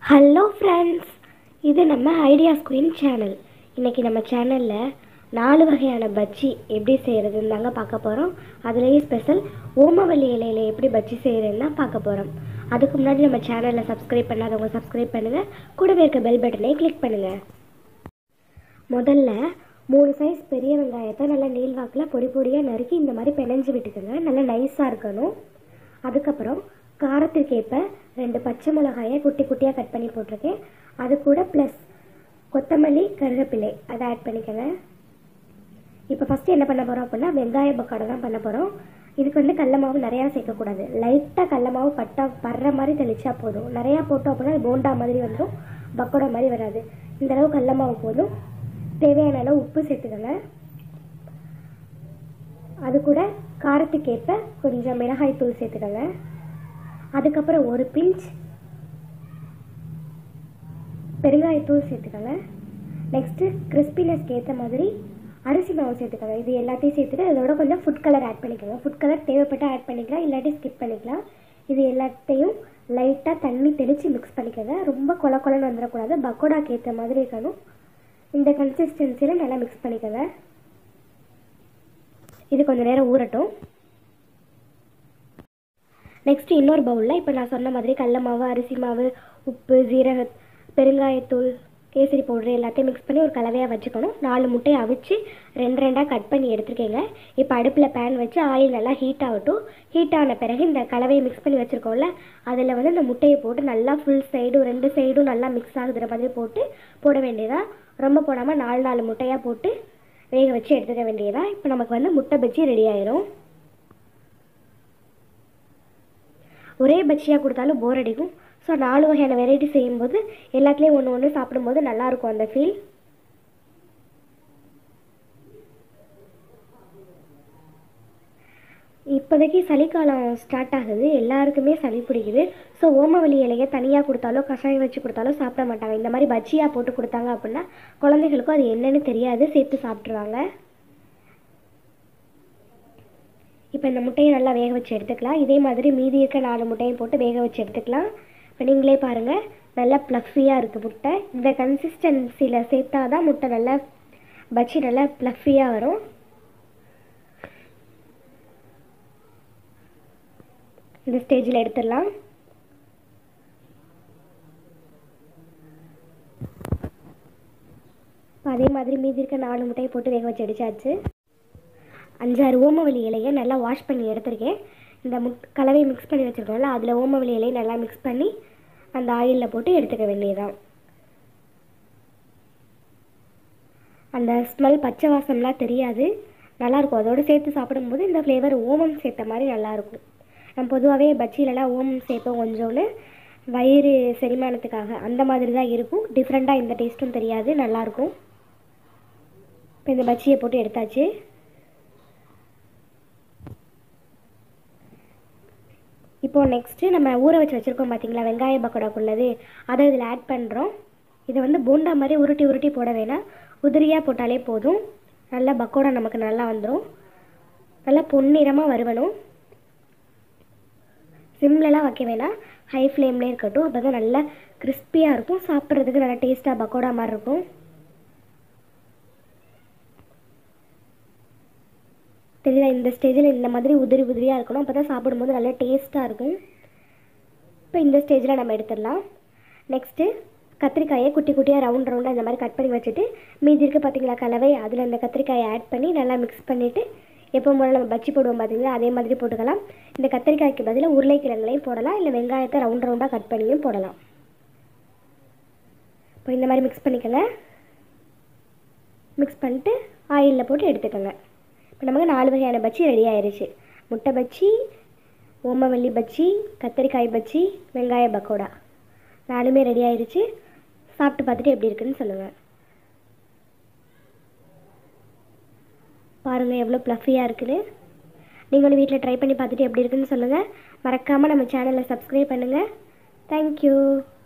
hello friends இது நம்ம ideas queen channel இன்றைக்கி நம்ம சேனலில் நாலு வகையான பஜ்ஜி எப்படி செய்கிறதுன்னு தாங்க பார்க்க போகிறோம் அதுலேயும் ஸ்பெஷல் ஓமவல்லி இலையில எப்படி பஜ்ஜி செய்கிறதுன்னு தான் பார்க்க போகிறோம் அதுக்கு முன்னாடி நம்ம சேனலை சப்ஸ்கிரைப் பண்ணாதவங்க சப்ஸ்கிரைப் பண்ணுங்கள் கூடவே இருக்க பெல் பட்டனை கிளிக் பண்ணுங்கள் முதல்ல மூணு சைஸ் பெரிய வெங்காயத்தை நல்லா நீள்வாக்கில் பொடி பொடியாக நறுக்கி இந்த மாதிரி பிணைஞ்சு விட்டுக்கோங்க நல்லா நைஸாக இருக்கணும் அதுக்கப்புறம் காரத்துக்கேற்ப ரெண்டு பச்சை மிளகாயை குட்டி குட்டியாக கட் பண்ணி போட்டிருக்கேன் அது கூட ப்ளஸ் கொத்தமல்லி கருவேப்பிலை அதை ஆட் பண்ணிக்கோங்க இப்போ ஃபஸ்ட்டு என்ன பண்ண போகிறோம் அப்படின்னா வெங்காய பக்கோடா தான் பண்ண போகிறோம் இதுக்கு வந்து கடல மாவு நிறையா சேர்க்கக்கூடாது லைட்டாக கடல மாவு பட்டா படுற மாதிரி தெளிச்சா போதும் நிறையா போட்டோம் அப்படின்னா அது போண்டா மாதிரி வந்துடும் பக்கோடா மாதிரி வராது இந்த அளவு கடல மாவு போதும் தேவையான அளவு உப்பு சேர்த்துக்கோங்க அது கூட காரத்துக்கேற்ப கொஞ்சம் மிளகாய் தூள் சேர்த்துக்கோங்க அதுக்கப்புறம் ஒரு பிஞ்ச் பெருங்காயத்தூள் சேர்த்துக்கோங்க நெக்ஸ்ட்டு கிறிஸ்பினஸ்க்கு ஏற்ற மாதிரி அரிசி மாவு சேர்த்துக்கோங்க இது எல்லாத்தையும் சேர்த்துட்டு அதோட கொஞ்சம் ஃபுட் கலர் ஆட் பண்ணிக்கோங்க ஃபுட் கலர் தேவைப்பட்டால் ஆட் பண்ணிக்கலாம் இல்லாட்டி ஸ்கிப் பண்ணிக்கலாம் இது எல்லாத்தையும் லைட்டாக தண்ணி தெளித்து மிக்ஸ் பண்ணிக்கோங்க ரொம்ப கொல கொலன்னு வந்துடக்கூடாது பக்கோடாக்கு ஏற்ற மாதிரி இருக்கணும் இந்த கன்சிஸ்டன்சியில் நல்லா மிக்ஸ் பண்ணிக்கோங்க இது கொஞ்சம் நேரம் ஊறட்டும் நெக்ஸ்ட் இன்னொரு பவுலில் இப்போ நான் சொன்ன மாதிரி கடல மாவு அரிசி மாவு உப்பு ஜீரக பெருங்காயத்தூள் கேசரி பவுடர் எல்லாத்தையும் மிக்ஸ் பண்ணி ஒரு கலவையாக வச்சுக்கணும் நாலு முட்டையை அவிச்சு ரெண்டு ரெண்டாக கட் பண்ணி எடுத்துருக்கேங்க இப்போ அடுப்பில் பேன் வச்சு ஆயில் நல்லா ஹீட் ஆகட்டும் ஹீட் ஆன பிறகு இந்த கலவையை மிக்ஸ் பண்ணி வச்சுருக்கோம்ல அதில் வந்து இந்த முட்டையை போட்டு நல்லா ஃபுல் சைடும் ரெண்டு சைடும் நல்லா மிக்ஸ் ஆகுதுற மாதிரி போட்டு போட வேண்டியதா ரொம்ப போடாமல் நாலு நாலு முட்டையாக போட்டு வேக வச்சு எடுத்துக்க வேண்டியதா இப்போ நமக்கு வந்து முட்டை பஜ்ஜி ரெடி ஆயிரும் ஒரே பஜ்ஜியாக கொடுத்தாலும் போர் அடிக்கும் ஸோ நாலு வகையான வெரைட்டி செய்யும்போது எல்லாத்துலேயும் ஒன்று ஒன்று சாப்பிடும்போது நல்லாயிருக்கும் அந்த ஃபீல் இப்போதைக்கு சளிக்காலம் ஸ்டார்ட் ஆகுது எல்லாருக்குமே சளி பிடிக்குது ஸோ ஓமவல்லி இலையை தனியாக கொடுத்தாலோ கஷாயம் வச்சு கொடுத்தாலோ சாப்பிட மாட்டாங்க இந்த மாதிரி பஜ்ஜியாக போட்டு கொடுத்தாங்க அப்படின்னா குழந்தைகளுக்கும் அது என்னன்னு தெரியாது சேர்த்து சாப்பிட்ருவாங்க இப்போ இந்த முட்டையை நல்லா வேக வச்சு எடுத்துக்கலாம் இதே மாதிரி மீதி இருக்க நாலு முட்டையும் போட்டு வேக வச்சு எடுத்துக்கலாம் இப்போ நீங்களே பாருங்கள் நல்லா ப்ளஃபியாக இருக்குது முட்டை இந்த கன்சிஸ்டன்சியில் சேர்த்தா தான் முட்டை நல்லா பஜ்ஜி நல்லா ப்ளஃபியாக வரும் இந்த ஸ்டேஜில் எடுத்துடலாம் இப்போ அதே மாதிரி மீதி இருக்க நாலு முட்டையை போட்டு வேக வச்சு அடிச்சாச்சு அஞ்சாறு ஓமவல்லி இலையை நல்லா வாஷ் பண்ணி எடுத்திருக்கேன் இந்த முட் கலவையை மிக்ஸ் பண்ணி வச்சுருக்கோம்ல அதில் ஓமவல்லி இலையை நல்லா மிக்ஸ் பண்ணி அந்த ஆயிலில் போட்டு எடுத்துக்க வேண்டியதுதான் அந்த ஸ்மெல் பச்சை வாசம்லாம் தெரியாது நல்லாயிருக்கும் அதோடு சேர்த்து சாப்பிடும்போது இந்த ஃப்ளேவர் ஓமம் சேர்த்த மாதிரி நல்லாயிருக்கும் நம்ம பொதுவாகவே பஜ்ஜிலலாம் ஓமம் சேர்ப்போம் கொஞ்சோன்னு வயிறு செரிமானத்துக்காக அந்த மாதிரி தான் இருக்கும் டிஃப்ரெண்ட்டாக இந்த டேஸ்ட்டும் தெரியாது நல்லாயிருக்கும் இப்போ இந்த பஜ்ஜியை போட்டு எடுத்தாச்சு இப்போது நெக்ஸ்ட்டு நம்ம ஊற வச்சு வச்சுருக்கோம் பார்த்தீங்களா வெங்காய பக்கோடாக்குள்ளது அதை இதில் ஆட் பண்ணுறோம் இதை வந்து போண்டா மாதிரி உருட்டி உருட்டி போட வேணாம் உதிரியாக போட்டாலே போதும் நல்லா பக்கோடா நமக்கு நல்லா வந்துடும் நல்லா பொன்னிறமாக வருவணும் சிம்லலாம் வைக்க வேணாம் ஹை ஃப்ளேம்லேயே இருக்கட்டும் அப்போ தான் நல்லா கிறிஸ்பியாக இருக்கும் சாப்பிட்றதுக்கு நல்லா டேஸ்ட்டாக பக்கோடா மாதிரி இருக்கும் தெரியுதா இந்த ஸ்டேஜில் இந்த மாதிரி உதிரி உதிரியாக இருக்கணும் அப்போ தான் சாப்பிடும்போது நல்லா டேஸ்ட்டாக இருக்கும் இப்போ இந்த ஸ்டேஜில் நம்ம எடுத்துடலாம் நெக்ஸ்ட்டு கத்திரிக்காயை குட்டி குட்டியாக ரவுண்ட் ரவுண்டாக இந்த மாதிரி கட் பண்ணி வச்சுட்டு மீதி இருக்க பார்த்தீங்களா கலவை அதில் இந்த கத்திரிக்காயை ஆட் பண்ணி நல்லா மிக்ஸ் பண்ணிவிட்டு எப்போ போல நம்ம பச்சி போடுவோம் பார்த்தீங்களா அதே மாதிரி போட்டுக்கலாம் இந்த கத்திரிக்காய்க்கு பதிலாக உருளைக்கிழங்குலையும் போடலாம் இல்லை வெங்காயத்தை ரவுண்ட் ரவுண்டாக கட் பண்ணியும் போடலாம் இப்போ இந்த மாதிரி மிக்ஸ் பண்ணிக்கோங்க மிக்ஸ் பண்ணிட்டு ஆயிலில் போட்டு எடுத்துக்கோங்க இப்போ நமக்கு நாலு வகையான பஜ்ஜி ரெடி ஆயிடுச்சு முட்டை பஜ்ஜி ஓமவல்லி பஜ்ஜி கத்திரிக்காய் பஜ்ஜி வெங்காய பக்கோடா நாலுமே ரெடி ஆயிடுச்சு சாப்பிட்டு பார்த்துட்டு எப்படி இருக்குன்னு சொல்லுங்கள் பாருங்கள் எவ்வளோ ப்ளஃபியாக இருக்குது நீங்களும் வீட்டில் ட்ரை பண்ணி பார்த்துட்டு எப்படி இருக்குன்னு சொல்லுங்கள் மறக்காமல் நம்ம சேனலை சப்ஸ்கிரைப் பண்ணுங்கள் தேங்க்யூ